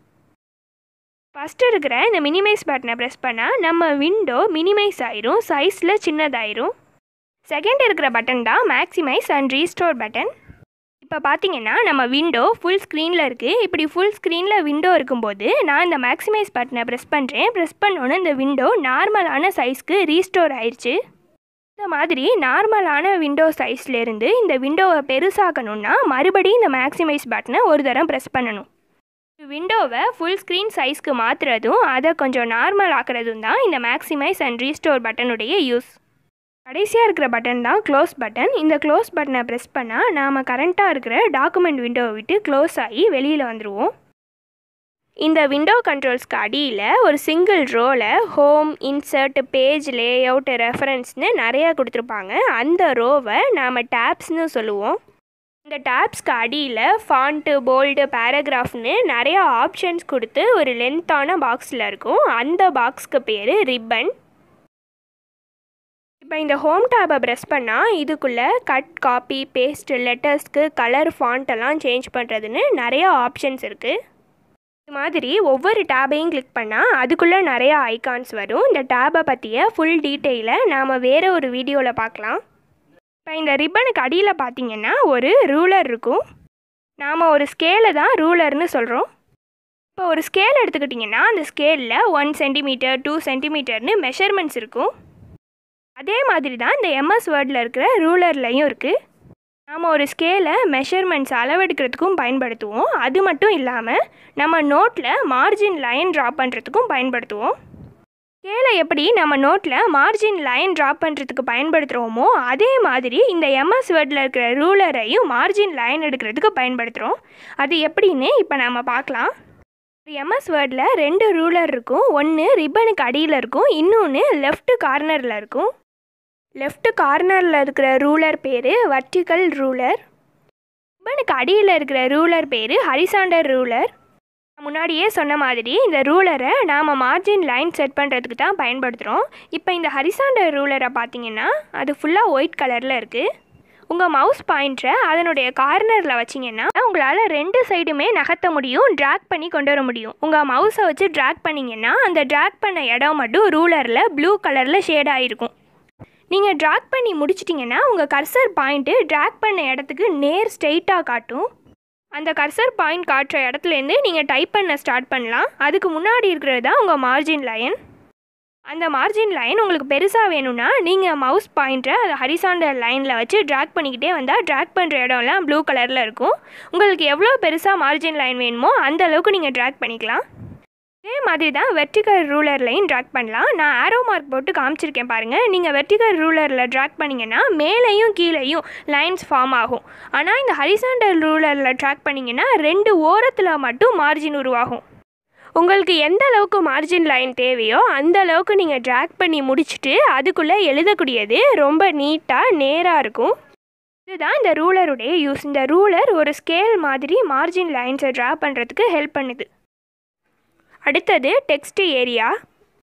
Speaker 1: first இருக்கிற இந்த மினிமைஸ் பட்டனை ப்ரெஸ் பண்ணால் நம்ம விண்டோ மினிமைஸ் ஆயிரும் சைஸில் சின்னதாயிரும் செகண்ட் இருக்கிற பட்டன் தான் மேக்ஸிமைஸ் அண்ட் ரீஸ்டோர் பட்டன் இப்போ பார்த்தீங்கன்னா நம்ம விண்டோ ஃபுல் ஸ்க்ரீனில் இருக்குது இப்படி ஃபுல் ஸ்க்ரீனில் விண்டோ இருக்கும்போது நான் இந்த மேக்ஸிமைஸ் பட்டனை ப்ரெஸ் பண்ணுறேன் ப்ரெஸ் பண்ணோன்னே இந்த விண்டோ நார்மலான சைஸ்க்கு ரீஸ்டோர் ஆயிடுச்சு இந்த மாதிரி நார்மலான விண்டோ சைஸ்லேருந்து இந்த விண்டோவை பெருசாக்கணுன்னா மறுபடியும் இந்த மேக்ஸிமைஸ் பட்டனை ஒரு தரம் ப்ரெஸ் பண்ணணும் விண்டோவை ஃபுல் ஸ்க்ரீன் சைஸ்க்கு மாற்றுறதும் அதை கொஞ்சம் நார்மல் ஆக்கிறதும் தான் இந்த மேக்ஸிமைஸ் அண்ட் ரீஸ்டோர் பட்டனுடைய யூஸ் கடைசியாக இருக்கிற பட்டன் தான் க்ளோஸ் பட்டன் இந்த க்ளோஸ் பட்டனை ப்ரெஸ் பண்ணால் நாம் கரண்ட்டாக இருக்கிற டாக்குமெண்ட் விண்டோவை விட்டு க்ளோஸ் ஆகி வெளியில் வந்துடுவோம் இந்த விண்டோ கண்ட்ரோல்ஸ்க்கு அடியில் ஒரு சிங்கிள் ரோவில் home insert page layout ரெஃபரன்ஸ்னு நிறையா கொடுத்துருப்பாங்க அந்த ரோவை நாம் டேப்ஸ்னு சொல்லுவோம் இந்த டேப்ஸ்க்கு அடியில் ஃபாண்ட்டு போல்டு பேராகிராஃப்னு நிறையா ஆப்ஷன்ஸ் கொடுத்து ஒரு லென்த்தான பாக்ஸில் இருக்கும் அந்த பாக்ஸ்க்கு பேர் ரிப்பன் இப்போ இந்த ஹோம் டேபை ப்ரெஸ் பண்ணால் இதுக்குள்ளே கட் காப்பி பேஸ்ட் லெட்டர்ஸ்க்கு கலர் ஃபாண்ட் எல்லாம் சேஞ்ச் பண்ணுறதுன்னு நிறையா ஆப்ஷன்ஸ் இருக்குது இது மாதிரி ஒவ்வொரு டேபையும் கிளிக் பண்ணால் அதுக்குள்ளே நிறையா ஐகான்ஸ் வரும் இந்த டேபை பற்றிய ஃபுல் டீட்டெயிலை நாம் வேறு ஒரு வீடியோவில் பார்க்கலாம் இப்போ இந்த ரிப்பனுக்கு அடியில் பார்த்தீங்கன்னா ஒரு ரூலர் இருக்கும் நாம் ஒரு ஸ்கேலை தான் ரூலர்னு சொல்கிறோம் இப்போ ஒரு ஸ்கேல் எடுத்துக்கிட்டிங்கன்னா அந்த ஸ்கேலில் ஒன் சென்டிமீட்டர் டூ சென்டிமீட்டர்னு மெஷர்மெண்ட்ஸ் இருக்கும் அதே மாதிரி தான் இந்த எம்எஸ் வேர்டில் இருக்கிற ரூலர்லையும் இருக்குது நாம் ஒரு ஸ்கேலை மெஷர்மெண்ட்ஸ் அளவெடுக்கிறதுக்கும் பயன்படுத்துவோம் அது மட்டும் இல்லாமல் நம்ம நோட்டில் மார்ஜின் லைன் ட்ரா பண்ணுறதுக்கும் பயன்படுத்துவோம் ஸ்கேலை எப்படி நம்ம நோட்டில் மார்ஜின் லைன் ட்ரா பண்ணுறதுக்கு பயன்படுத்துகிறோமோ அதே மாதிரி இந்த எம்எஸ் வேர்டில் இருக்கிற ரூலரையும் மார்ஜின் லைன் எடுக்கிறதுக்கு பயன்படுத்துகிறோம் அது எப்படின்னு இப்போ நாம் பார்க்கலாம் எம்எஸ் வேர்டில் ரெண்டு ரூலர் இருக்கும் ஒன்று ரிப்பனுக்கு அடியில் இருக்கும் இன்னொன்று லெஃப்ட் கார்னரில் இருக்கும் லெஃப்ட் கார்னரில் இருக்கிற ரூலர் பேர் வர்டிக்கல் ரூலர் ரிப்பனுக்கு அடியில் இருக்கிற ரூலர் பேர் ஹரிசாண்டர் ரூலர் முன்னாடியே சொன்ன மாதிரி இந்த ரூலரை நாம் மார்ஜின் லைன் செட் பண்ணுறதுக்கு தான் பயன்படுத்துகிறோம் இப்போ இந்த ஹரிசாண்டர் ரூலரை பார்த்தீங்கன்னா அது ஃபுல்லாக ஒயிட் கலரில் இருக்குது உங்கள் மவுஸ் பாயிண்ட்டை அதனுடைய கார்னரில் வச்சிங்கன்னா உங்களால் ரெண்டு சைடுமே நகர்த்த முடியும் ட்ராக் பண்ணி கொண்டு வர முடியும் உங்கள் மவுஸை வச்சு ட்ராக் பண்ணிங்கன்னா அந்த ட்ராக் பண்ண இடம் மட்டும் ரூலரில் ப்ளூ கலரில் ஷேட் ஆகிருக்கும் நீங்கள் ட்ராக் பண்ணி முடிச்சிட்டிங்கன்னா உங்கள் கர்சர் பாயிண்ட்டு ட்ராக் பண்ண இடத்துக்கு நேர் ஸ்ட்ரெயிட்டாக காட்டும் அந்த கர்சர் பாயிண்ட் காட்டுற இடத்துலேருந்து நீங்கள் டைப் பண்ண ஸ்டார்ட் பண்ணலாம் அதுக்கு முன்னாடி இருக்கிறது தான் உங்கள் மார்ஜின் லைன் அந்த மார்ஜின் லைன் உங்களுக்கு பெருசாக வேணும்னா நீங்கள் மவுஸ் பாயிண்ட்டை அதை ஹரிசாண்டர் லைனில் வச்சு ட்ராக் பண்ணிக்கிட்டே வந்தால் ட்ராக் பண்ணுற இடம்லாம் ப்ளூ கலரில் இருக்கும் உங்களுக்கு எவ்வளோ பெருசாக மார்ஜின் லைன் வேணுமோ அந்த அளவுக்கு நீங்கள் ட்ராக் பண்ணிக்கலாம் இதே மாதிரி தான் வெர்டிகல் ரூலர்லையும் ட்ராக் பண்ணலாம் நான் ஆரோ மார்க் போட்டு காமிச்சிருக்கேன் பாருங்கள் நீங்கள் வெர்டிகல் ரூலரில் ட்ராக் பண்ணிங்கன்னா மேலேயும் கீழேயும் லைன்ஸ் ஃபார்ம் ஆகும் ஆனால் இந்த ஹரிசாண்டல் ரூலரில் ட்ராக் பண்ணிங்கன்னா ரெண்டு ஓரத்தில் மட்டும் மார்ஜின் உருவாகும் உங்களுக்கு எந்த அளவுக்கு மார்ஜின் லைன் தேவையோ அந்த அளவுக்கு நீங்கள் ட்ராக் பண்ணி முடிச்சுட்டு அதுக்குள்ளே எழுதக்கூடியது ரொம்ப நீட்டாக நேராக இருக்கும் இதுதான் இந்த ரூலருடைய யூஸ் இந்த ரூலர் ஒரு ஸ்கேல் மாதிரி மார்ஜின் லைன்ஸை ட்ரா பண்ணுறதுக்கு ஹெல்ப் பண்ணுது அடுத்தது டெக்ஸ்ட் ஏரியா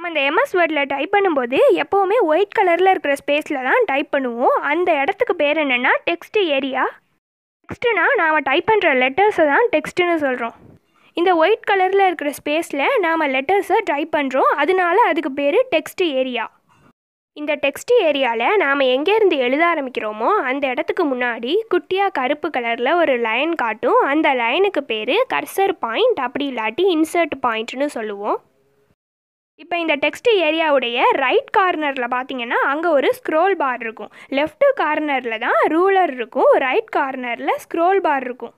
Speaker 1: நம்ம இந்த எம்எஸ் வேர்டில் டைப் பண்ணும்போது எப்போவுமே ஒயிட் கலரில் இருக்கிற ஸ்பேஸில் தான் டைப் பண்ணுவோம் அந்த இடத்துக்கு பேர் என்னென்னா டெக்ஸ்ட் ஏரியா டெக்ஸ்ட்டுனா நாம் டைப் பண்ணுற லெட்டர்ஸை தான் டெக்ஸ்ட்டுன்னு சொல்கிறோம் இந்த ஒயிட் கலரில் இருக்கிற ஸ்பேஸில் நாம் லெட்டர்ஸை டைப் பண்ணுறோம் அதனால அதுக்கு பேர் டெக்ஸ்ட் ஏரியா இந்த டெக்ஸ்ட் ஏரியாவில் நாம் எங்கேருந்து எழுத ஆரம்பிக்கிறோமோ அந்த இடத்துக்கு முன்னாடி குட்டியாக கருப்பு கலரில் ஒரு லைன் காட்டும் அந்த லைனுக்கு பேர் கர்சர் பாயிண்ட் அப்படி இல்லாட்டி இன்சர்ட் பாயிண்ட்னு சொல்லுவோம் இப்போ இந்த டெக்ஸ்ட் ஏரியாவுடைய ரைட் கார்னரில் பார்த்தீங்கன்னா அங்கே ஒரு ஸ்க்ரோல் பார் இருக்கும் லெஃப்ட் கார்னரில் தான் ரூலர் இருக்கும் ரைட் கார்னரில் ஸ்க்ரோல் பார் இருக்கும்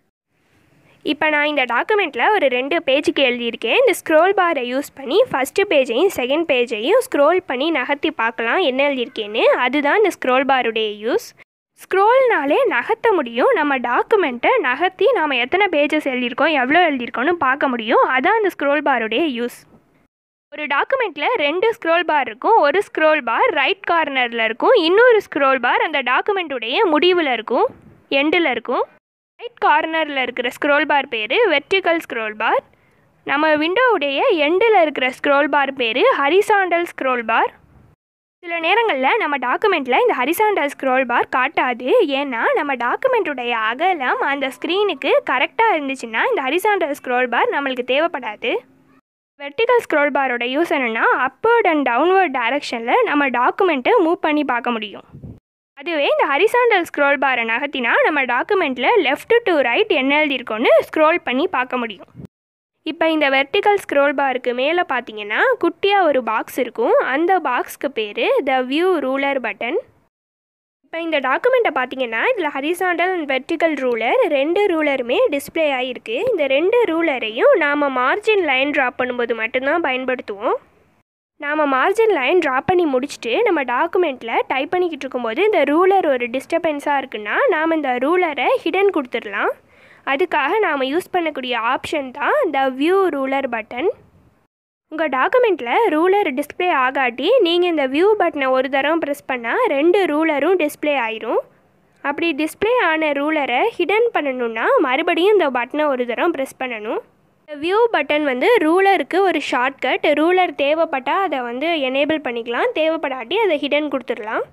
Speaker 1: இப்போ நான் இந்த டாக்குமெண்ட்டில் ஒரு ரெண்டு பேஜுக்கு எழுதியிருக்கேன் இந்த ஸ்க்ரோல் பாரை யூஸ் பண்ணி ஃபஸ்ட்டு பேஜையும் செகண்ட் பேஜையும் ஸ்க்ரோல் பண்ணி நகர்த்தி பார்க்கலாம் என்ன எழுதியிருக்கேன்னு அதுதான் இந்த ஸ்க்ரோல் பாருடைய யூஸ் ஸ்க்ரோல்னாலே நகர்த்த முடியும் நம்ம டாக்குமெண்ட்டை நகர்த்தி நாம் எத்தனை பேஜஸ் எழுதியிருக்கோம் எவ்வளோ எழுதியிருக்கோன்னு பார்க்க முடியும் அதான் இந்த ஸ்க்ரோல் பாருடைய யூஸ் ஒரு டாக்குமெண்ட்டில் ரெண்டு ஸ்க்ரோல் பார் இருக்கும் ஒரு ஸ்க்ரோல் பார் ரைட் கார்னரில் இருக்கும் இன்னொரு ஸ்க்ரோல் பார் அந்த டாக்குமெண்ட்டுடைய முடிவில் இருக்கும் எண்டில் இருக்கும் ரைட் கார்னரில் இருக்கிற ஸ்க்ரோல் பார் பேர் வெர்டிக்கல் ஸ்க்ரோல் பார் நம்ம விண்டோவுடைய எண்டில் இருக்கிற ஸ்க்ரோல் பார் பேர் ஹரிசாண்டல் ஸ்க்ரோல் பார் சில நேரங்களில் நம்ம டாக்குமெண்ட்டில் இந்த ஹரிசாண்டல் ஸ்க்ரோல் பார் காட்டாது ஏன்னா நம்ம டாக்குமெண்ட்டுடைய அகலம் அந்த ஸ்க்ரீனுக்கு கரெக்டாக இருந்துச்சுன்னா இந்த ஹரிசாண்டல் ஸ்க்ரோல் பார் நம்மளுக்கு தேவைப்படாது வெர்டிக்கல் ஸ்க்ரோல் பாரோட யூஸ் என்னென்னா அப்பர்ட் அண்ட் டவுன்வர்ட் டைரக்ஷனில் நம்ம டாக்குமெண்ட்டை மூவ் பண்ணி பார்க்க முடியும் அதுவே இந்த ஹரிசாண்டல் ஸ்க்ரோல் பாரை நகர்த்தினா நம்ம டாக்குமெண்ட்டில் லெஃப்ட் டு ரைட் என்ன எழுதியிருக்கோன்னு ஸ்க்ரோல் பண்ணி பார்க்க முடியும் இப்போ இந்த வெர்டிக்கல் ஸ்க்ரோல் பாருக்கு மேலே பார்த்தீங்கன்னா குட்டியாக ஒரு பாக்ஸ் இருக்கும் அந்த பாக்ஸ்க்கு பேர் த வியூ ரூலர் பட்டன் இப்போ இந்த டாக்குமெண்ட்டை பார்த்தீங்கன்னா இதில் ஹரிசாண்டல் அண்ட் வெர்டிக்கல் ரூலர் ரெண்டு ரூலருமே டிஸ்பிளே ஆகிருக்கு இந்த ரெண்டு ரூலரையும் நாம் மார்ஜின் லைன் ட்ராப் பண்ணும்போது மட்டும்தான் பயன்படுத்துவோம் நாம் மார்ஜின் லைன் ட்ரா பண்ணி முடிச்சுட்டு நம்ம டாக்குமெண்ட்டில் டைப் பண்ணிக்கிட்டு இருக்கும்போது இந்த ரூலர் ஒரு டிஸ்டர்பன்ஸாக இருக்குன்னா நாம் இந்த ரூலரை ஹிடன் கொடுத்துடலாம் அதுக்காக நாம் யூஸ் பண்ணக்கூடிய ஆப்ஷன் தான் த வியூ ரூலர் பட்டன் உங்கள் டாக்குமெண்ட்டில் ரூலர் டிஸ்பிளே ஆகாட்டி நீங்கள் இந்த வியூ பட்டனை ஒரு தரம் ப்ரெஸ் பண்ணால் ரெண்டு ரூலரும் டிஸ்பிளே ஆயிரும் அப்படி டிஸ்பிளே ஆன ரூலரை ஹிடன் பண்ணணுன்னா மறுபடியும் இந்த பட்டனை ஒரு தரம் ப்ரெஸ் பண்ணணும் வியூ பட்டன் வந்து ரூலருக்கு ஒரு ஷார்ட்கட் ரூலர் தேவைப்பட்டால் அதை வந்து எனேபிள் பண்ணிக்கலாம் தேவைப்படாட்டி அதை ஹிடன் கொடுத்துடலாம்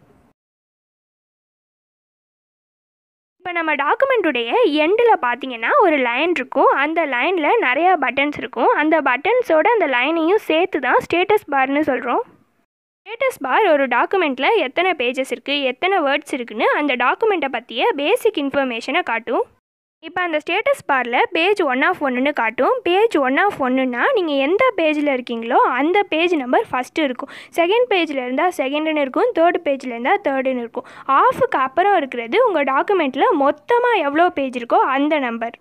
Speaker 1: இப்போ நம்ம டாக்குமெண்ட்டுடைய எண்டில் பார்த்தீங்கன்னா ஒரு லைன் இருக்கும் அந்த லைனில் நிறையா பட்டன்ஸ் இருக்கும் அந்த பட்டன்ஸோட அந்த லைனையும் சேர்த்து தான் ஸ்டேட்டஸ் பார்னு சொல்கிறோம் ஸ்டேட்டஸ் பார் ஒரு டாக்குமெண்ட்டில் எத்தனை பேஜஸ் இருக்குது எத்தனை வேர்ட்ஸ் இருக்குன்னு அந்த டாக்குமெண்ட்டை பற்றிய பேசிக் இன்ஃபர்மேஷனை காட்டும் இப்போ அந்த ஸ்டேட்டஸ் பாரில் பேஜ் ஒன் ஆஃப் ஒன்றுன்னு காட்டும் பேஜ் ஒன் ஆஃப் ஒன்றுனா நீங்கள் எந்த பேஜில் இருக்கீங்களோ அந்த பேஜ் நம்பர் ஃபஸ்ட்டு இருக்கும் செகண்ட் பேஜில் இருந்தால் செகண்டுன்னு இருக்கும் தேர்டு பேஜில் இருந்தால் தேர்டுன்னு இருக்கும் ஆஃபுக்கு அப்புறம் இருக்கிறது உங்கள் டாக்குமெண்ட்டில் மொத்தமாக எவ்வளோ பேஜ் இருக்கோ அந்த நம்பர்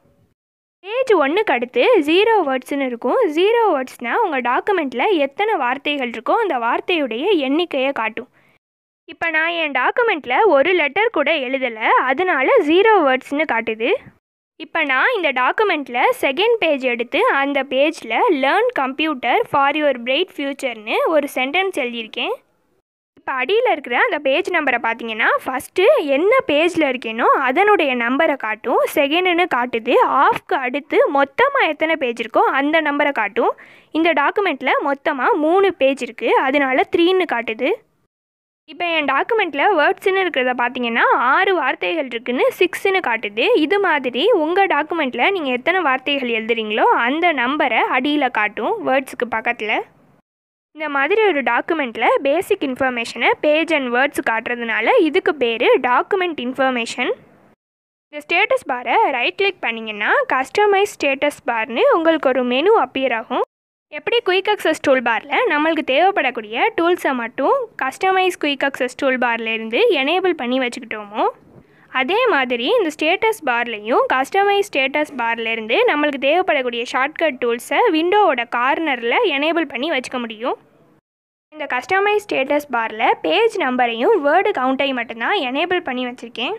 Speaker 1: பேஜ் ஒன்றுக்கு அடுத்து ஜீரோ வேர்ட்ஸ்னு இருக்கும் ஜீரோ வேர்ட்ஸ்னால் உங்கள் டாக்குமெண்ட்டில் எத்தனை வார்த்தைகள் இருக்கோ அந்த வார்த்தையுடைய எண்ணிக்கையை காட்டும் இப்போ நான் என் டாக்குமெண்ட்டில் ஒரு லெட்டர் கூட எழுதலை அதனால ஜீரோ வேர்ட்ஸ்னு காட்டுது இப்போ நான் இந்த டாக்குமெண்ட்டில் செகண்ட் பேஜ் எடுத்து அந்த பேஜில் learn computer for your bright ஃப்யூச்சர்னு ஒரு சென்டென்ஸ் எழுதியிருக்கேன் இப்போ அடியில் இருக்கிற அந்த பேஜ் நம்பரை பார்த்தீங்கன்னா ஃபஸ்ட்டு என்ன பேஜில் இருக்கேனோ அதனுடைய நம்பரை காட்டும் செகண்டுன்னு காட்டுது ஆஃப்க்கு அடுத்து மொத்தமாக எத்தனை பேஜ் இருக்கோ அந்த நம்பரை காட்டும் இந்த டாக்குமெண்ட்டில் மொத்தமாக மூணு பேஜ் இருக்குது அதனால த்ரீன்னு காட்டுது இப்போ என் டாக்குமெண்ட்டில் வேர்ட்ஸ்னு இருக்கிறத பார்த்தீங்கன்னா ஆறு வார்த்தைகள் இருக்குன்னு சிக்ஸ்னு காட்டுது இது மாதிரி உங்கள் டாக்குமெண்ட்டில் நீங்கள் எத்தனை வார்த்தைகள் எழுதுறீங்களோ அந்த நம்பரை அடியில் காட்டும் வேர்ட்ஸுக்கு பக்கத்தில் இந்த மாதிரி ஒரு டாக்குமெண்ட்டில் பேசிக் இன்ஃபர்மேஷனை பேஜ் அண்ட் வேர்ட்ஸ் காட்டுறதுனால இதுக்கு பேர் டாக்குமெண்ட் இன்ஃபர்மேஷன் இந்த ஸ்டேட்டஸ் பாரை ரைட் கிளிக் பண்ணிங்கன்னா கஸ்டமைஸ் ஸ்டேட்டஸ் பார்னு உங்களுக்கு ஒரு மெனு அப்பியர் ஆகும் எப்படி குயிக் அக்சஸ் டூல் பாரில் நம்மளுக்கு தேவைப்படக்கூடிய டூல்ஸை மட்டும் கஸ்டமைஸ் குயிக் அக்சஸ் டூல் பார்லேருந்து எனேபிள் பண்ணி வச்சுக்கிட்டோமோ அதே மாதிரி இந்த ஸ்டேட்டஸ் பார்லேயும் கஸ்டமைஸ் ஸ்டேட்டஸ் பார்லேருந்து நம்மளுக்கு தேவைப்படக்கூடிய ஷார்ட்கட் டூல்ஸை விண்டோவோட கார்னரில் எனேபிள் பண்ணி வச்சுக்க முடியும் இந்த கஸ்டமைஸ் ஸ்டேட்டஸ் பாரில் பேஜ் நம்பரையும் வேர்டு கவுண்ட்டையும் மட்டும்தான் எனேபிள் பண்ணி வச்சுருக்கேன்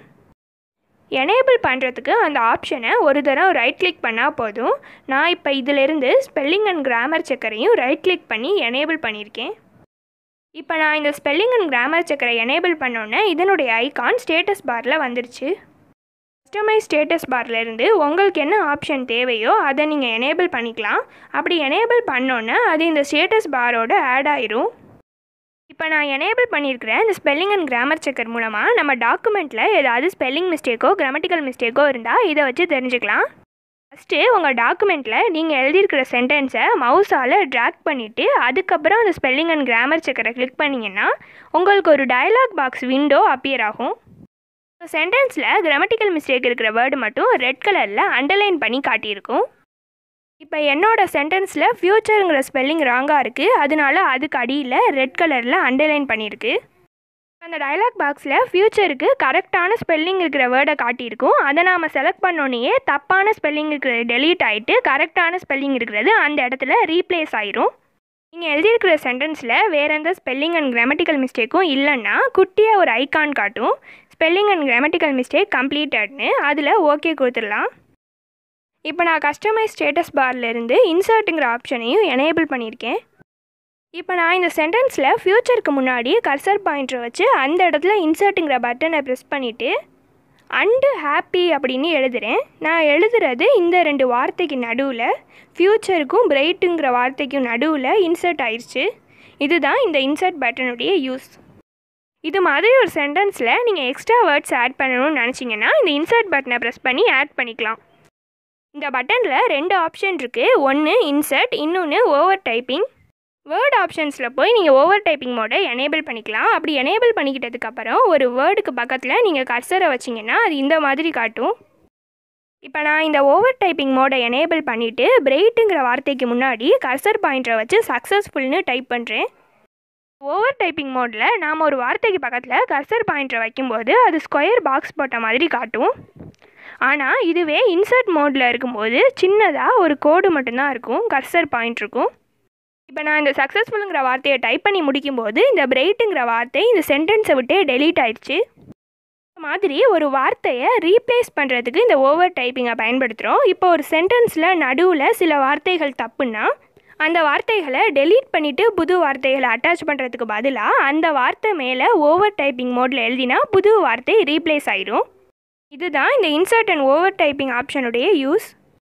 Speaker 1: எனேபிள் பண்ணுறதுக்கு அந்த ஆப்ஷனை ஒரு தரம் ரைட் கிளிக் பண்ணால் போதும் நான் இப்போ இதிலிருந்து ஸ்பெல்லிங் அண்ட் கிராமர் செக்கரையும் ரைட் கிளிக் பண்ணி எனேபிள் பண்ணியிருக்கேன் இப்போ நான் இந்த ஸ்பெல்லிங் அண்ட் கிராமர் செக்கரை எனேபிள் பண்ணோன்னே இதனுடைய ஐகான் ஸ்டேட்டஸ் பாரில் வந்துருச்சு கஸ்டமைஸ் ஸ்டேட்டஸ் இருந்து உங்களுக்கு என்ன ஆப்ஷன் தேவையோ அதை நீங்கள் எனேபிள் பண்ணிக்கலாம் அப்படி எனேபிள் பண்ணோன்னே அது இந்த ஸ்டேட்டஸ் பாரோட ஆட் ஆயிரும் இப்போ நான் எனேபிள் பண்ணியிருக்கிறேன் இந்த ஸ்பெல்லிங் அண்ட் கிராமர் செக்கர் மூலமாக நம்ம டாக்குமெண்ட்டில் ஏதாவது ஸ்பெல்லிங் மிஸ்டேக்கோ கிராமட்டிக்கல் மிஸ்டேக்கோ இருந்தால் இதை வச்சு தெரிஞ்சுக்கலாம் ஃபஸ்ட்டு உங்கள் டாக்குமெண்ட்டில் நீங்கள் எழுதியிருக்கிற சென்டென்ஸை மவுஸால் ட்ராக் பண்ணிவிட்டு அதுக்கப்புறம் அந்த ஸ்பெல்லிங் அண்ட் கிராமர் செக்கரை கிளிக் பண்ணிங்கன்னா உங்களுக்கு ஒரு டயலாக் பாக்ஸ் விண்டோ அப்பியர் ஆகும் சென்டென்ஸில் கிராமட்டிக்கல் மிஸ்டேக் இருக்கிற வேர்டு மட்டும் ரெட் கலரில் அண்டர்லைன் பண்ணி காட்டியிருக்கும் இப்போ என்னோட சென்டென்ஸில் ஃப்யூச்சருங்கிற ஸ்பெல்லிங் ராங்காக இருக்குது அதனால அதுக்கு அடியில் ரெட் கலரில் அண்டர்லைன் பண்ணியிருக்கு அந்த டயலாக் பாக்ஸில் ஃப்யூச்சருக்கு கரெக்டான ஸ்பெல்லிங் இருக்கிற வேர்டை காட்டியிருக்கும் அதை நாம் செலக்ட் பண்ணோன்னே தப்பான ஸ்பெல்லிங் இருக்கிறது டெலீட் ஆகிட்டு கரெக்டான ஸ்பெல்லிங் இருக்கிறது அந்த இடத்துல ரீப்ளேஸ் ஆயிரும் நீங்கள் எழுதியிருக்கிற சென்டென்ஸில் வேறு எந்த ஸ்பெல்லிங் அண்ட் கிராமட்டிக்கல் மிஸ்டேக்கும் இல்லைன்னா குட்டியாக ஒரு ஐகான் காட்டும் ஸ்பெல்லிங் அண்ட் கிராமட்டிக்கல் மிஸ்டேக் கம்ப்ளீட்டட்னு அதில் ஓகே கொடுத்துடலாம் இப்போ நான் கஸ்டமைஸ் ஸ்டேட்டஸ் பார்லேருந்து இன்சர்ட்டுங்கிற ஆப்ஷனையும் எனேபிள் பண்ணியிருக்கேன் இப்போ நான் இந்த சென்டென்ஸில் ஃப்யூச்சருக்கு முன்னாடி கர்சர் பாயிண்டரை வச்சு அந்த இடத்துல இன்சர்ட்டுங்கிற பட்டனை ப்ரெஸ் பண்ணிவிட்டு அண்டு ஹாப்பி அப்படின்னு எழுதுகிறேன் நான் எழுதுறது இந்த ரெண்டு வார்த்தைக்கு நடுவில் ஃப்யூச்சருக்கும் பிரைட்டுங்கிற வார்த்தைக்கும் நடுவில் இன்சர்ட் ஆயிடுச்சு இதுதான் இந்த இன்சர்ட் பட்டனுடைய யூஸ் இது மாதிரி ஒரு சென்டென்ஸில் நீங்கள் எக்ஸ்ட்ரா வேர்ட்ஸ் ஆட் பண்ணணும்னு நினச்சிங்கன்னா இந்த இன்சர்ட் பட்டனை ப்ரெஸ் பண்ணி ஆட் பண்ணிக்கலாம் இந்த பட்டனில் ரெண்டு ஆப்ஷன் இருக்குது ஒன்று இன்சர்ட் இன்னொன்று ஓவர் டைப்பிங் வேர்ட் ஆப்ஷன்ஸில் போய் நீங்கள் ஓவர் டைப்பிங் மோடை எனேபிள் பண்ணிக்கலாம் அப்படி எனேபிள் பண்ணிக்கிட்டதுக்கப்புறம் ஒரு வேர்டுக்கு பக்கத்தில் நீங்கள் கர்சரை வச்சிங்கன்னா அது இந்த மாதிரி காட்டும் இப்போ நான் இந்த ஓவர் டைப்பிங் மோடை எனேபிள் பண்ணிவிட்டு பிரெய்ட்டுங்கிற வார்த்தைக்கு முன்னாடி கர்சர் பாயிண்டரை வச்சு சக்ஸஸ்ஃபுல்னு டைப் பண்ணுறேன் ஓவர் டைப்பிங் மோடில் நாம் ஒரு வார்த்தைக்கு பக்கத்தில் கர்சர் பாயிண்டரை வைக்கும்போது அது ஸ்கொயர் பாக்ஸ் போட்ட மாதிரி காட்டும் ஆனால் இதுவே இன்சர்ட் மோடில் இருக்கும்போது சின்னதாக ஒரு கோடு மட்டும்தான் இருக்கும் கர்சர் பாயிண்ட் இருக்கும் இப்போ நான் இந்த சக்ஸஸ்ஃபுல்ங்கிற வார்த்தையை டைப் பண்ணி முடிக்கும்போது இந்த பிரெய்ட்டுங்கிற வார்த்தை இந்த சென்டென்ஸை விட்டே டெலீட் ஆயிடுச்சு இந்த மாதிரி ஒரு வார்த்தையை ரீப்ளேஸ் பண்ணுறதுக்கு இந்த ஓவர் டைப்பிங்கை பயன்படுத்துகிறோம் இப்போ ஒரு சென்டென்ஸில் நடுவில் சில வார்த்தைகள் தப்புன்னா அந்த வார்த்தைகளை டெலீட் பண்ணிவிட்டு புது வார்த்தைகளை அட்டாச் பண்ணுறதுக்கு பதிலாக அந்த வார்த்தை மேலே ஓவர் டைப்பிங் மோடில் எழுதினா புது வார்த்தை ரீப்ளேஸ் ஆயிடும் இதுதான் இந்த இன்சர்ட் அண்ட் ஓவர் டைப்பிங் ஆப்ஷனுடைய யூஸ்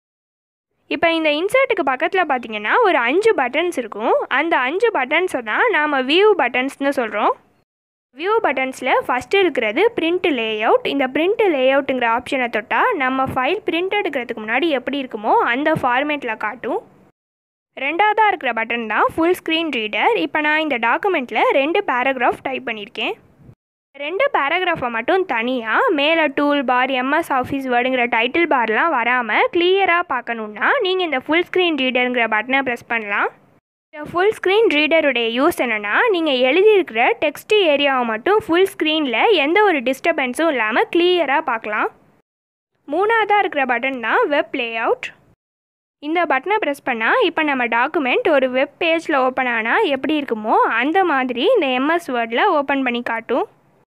Speaker 1: இப்போ இந்த இன்சர்ட்டுக்கு பக்கத்தில் பார்த்தீங்கன்னா ஒரு அஞ்சு பட்டன்ஸ் இருக்கும் அந்த அஞ்சு பட்டன்ஸை தான் நாம் வியூ பட்டன்ஸ்னு சொல்கிறோம் வியூ பட்டன்ஸில் ஃபஸ்ட்டு இருக்கிறது பிரிண்ட் லேஅவுட் இந்த பிரிண்ட் லேஅவுட்டுங்கிற ஆப்ஷனை தொட்டால் நம்ம ஃபைல் பிரிண்ட் எடுக்கிறதுக்கு முன்னாடி எப்படி இருக்குமோ அந்த ஃபார்மேட்டில் காட்டும் ரெண்டாவதாக இருக்கிற பட்டன் தான் ஃபுல் ஸ்க்ரீன் ரீடர் இப்போ நான் இந்த டாக்குமெண்ட்டில் ரெண்டு பேராகிராஃப் டைப் பண்ணியிருக்கேன் ரெண்டு பேராகிராஃபை மட்டும் தனியாக மேலே டூல் பார் எம்எஸ் ஆஃபீஸ் வேர்டுங்கிற டைட்டில் பார்லாம் வராமல் கிளியராக பார்க்கணுன்னா நீங்கள் இந்த ஃபுல் ஸ்க்ரீன் ரீடருங்கிற பட்டனை ப்ரெஸ் பண்ணலாம் இந்த ஃபுல் ஸ்க்ரீன் ரீடருடைய யூஸ் என்னென்னா நீங்கள் எழுதியிருக்கிற டெக்ஸ்ட் ஏரியாவை மட்டும் ஃபுல் ஸ்க்ரீனில் எந்த ஒரு டிஸ்டர்பன்ஸும் இல்லாமல் கிளியராக பார்க்கலாம் மூணாவதாக இருக்கிற பட்டன் தான் வெப் லேஅவுட் இந்த பட்டனை ப்ரெஸ் பண்ணால் இப்போ நம்ம டாக்குமெண்ட் ஒரு வெப் பேஜில் ஓப்பன் ஆனால் எப்படி இருக்குமோ அந்த மாதிரி இந்த எம்எஸ் வேர்டில் ஓப்பன் பண்ணி காட்டும்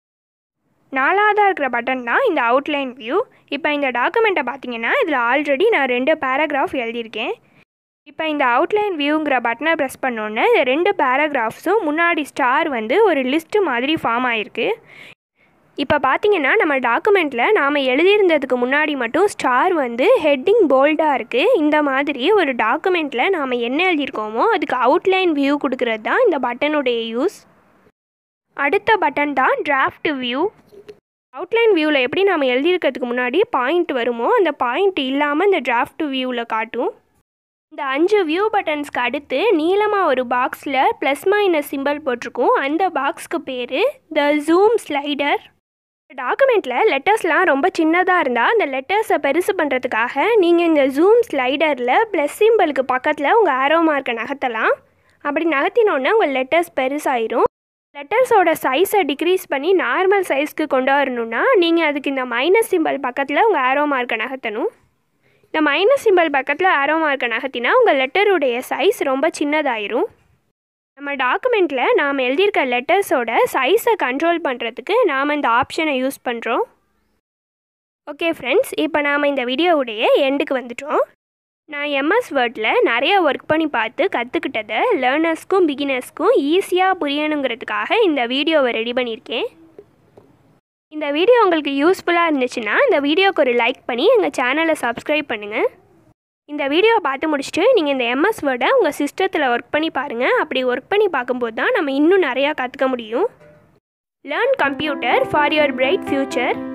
Speaker 1: நாலாவதாக இருக்கிற பட்டன் தான் இந்த அவுட்லைன் வியூ இப்போ இந்த டாக்குமெண்ட்டை பார்த்தீங்கன்னா இதில் ஆல்ரெடி நான் ரெண்டு பேராகிராஃப் எழுதியிருக்கேன் இப்போ இந்த அவுட்லைன் வியூங்கிற பட்டனை ப்ரெஸ் பண்ணோன்னே இந்த ரெண்டு பேராகிராஃப்ஸும் முன்னாடி ஸ்டார் வந்து ஒரு லிஸ்ட்டு மாதிரி ஃபார்ம் ஆகிருக்கு இப்போ பார்த்தீங்கன்னா நம்ம டாக்குமெண்ட்டில் நாம் எழுதியிருந்ததுக்கு முன்னாடி மட்டும் ஸ்டார் வந்து ஹெட்டிங் போல்டாக இருக்குது இந்த மாதிரி ஒரு டாக்குமெண்ட்டில் நாம் என்ன எழுதியிருக்கோமோ அதுக்கு அவுட்லைன் வியூ கொடுக்கறது தான் இந்த பட்டனுடைய யூஸ் அடுத்த பட்டன் தான் டிராஃப்ட் வியூ அவுட்லைன் வியூவில் எப்படி நாம் எழுதியிருக்கிறதுக்கு முன்னாடி பாயிண்ட் வருமோ அந்த பாயிண்ட் இல்லாமல் இந்த டிராஃப்ட் வியூவில் காட்டும் இந்த அஞ்சு வியூ பட்டன்ஸ்க்கு அடுத்து நீளமாக ஒரு பாக்ஸில் ப்ளஸ் மைனஸ் சிம்பிள் போட்டிருக்கும் அந்த பாக்ஸ்க்கு பேர் த ஜூம் ஸ்லைடர் டாக்குமெண்ட்டில் லெட்டர்ஸ்லாம் ரொம்ப சின்னதாக இருந்தால் அந்த லெட்டர்ஸை பெருசு பண்ணுறதுக்காக நீங்கள் இந்த ஜூம் ஸ்லைடரில் ப்ளஸ் சிம்பிளுக்கு பக்கத்தில் உங்கள் ஆரோ மார்க்கை நகர்த்தலாம் அப்படி நகர்த்தினோடனே உங்கள் லெட்டர்ஸ் பெருசாயிரும் லெட்டர்ஸோட சைஸை டிக்ரீஸ் பண்ணி நார்மல் சைஸ்க்கு கொண்டு வரணும்னா நீங்கள் அதுக்கு இந்த மைனஸ் சிம்பிள் பக்கத்தில் உங்கள் ஆரோ மார்க்கை நகர்த்தணும் இந்த மைனஸ் சிம்பிள் பக்கத்தில் ஆரோ மார்க்கை நகர்த்தினா உங்கள் லெட்டருடைய சைஸ் ரொம்ப சின்னதாயிரும் நம்ம டாக்குமெண்ட்டில் நாம் எழுதியிருக்க லெட்டர்ஸோட சைஸை கண்ட்ரோல் பண்ணுறதுக்கு நாம் இந்த ஆப்ஷனை யூஸ் பண்ணுறோம் ஓகே ஃப்ரெண்ட்ஸ் இப்போ நாம் இந்த வீடியோவுடைய எண்டுக்கு வந்துட்டோம் நான் எம்எஸ் வேர்டில் நிறைய ஒர்க் பண்ணி பார்த்து கற்றுக்கிட்டதை லேர்னர்ஸ்க்கும் பிகினர்ஸ்க்கும் ஈஸியாக புரியணுங்கிறதுக்காக இந்த வீடியோவை ரெடி பண்ணியிருக்கேன் இந்த வீடியோ உங்களுக்கு யூஸ்ஃபுல்லாக இருந்துச்சுன்னா இந்த வீடியோக்கு ஒரு லைக் பண்ணி எங்கள் சேனலை சப்ஸ்கிரைப் பண்ணுங்கள் இந்த வீடியோ பார்த்து முடிச்சுட்டு நீங்கள் இந்த எம்எஸ் வேர்டை உங்கள் சிஸ்டத்தில் ஒர்க் பண்ணி பாருங்கள் அப்படி ஒர்க் பண்ணி பார்க்கும்போது தான் நம்ம இன்னும் நிறையா கற்றுக்க முடியும் learn computer for your bright future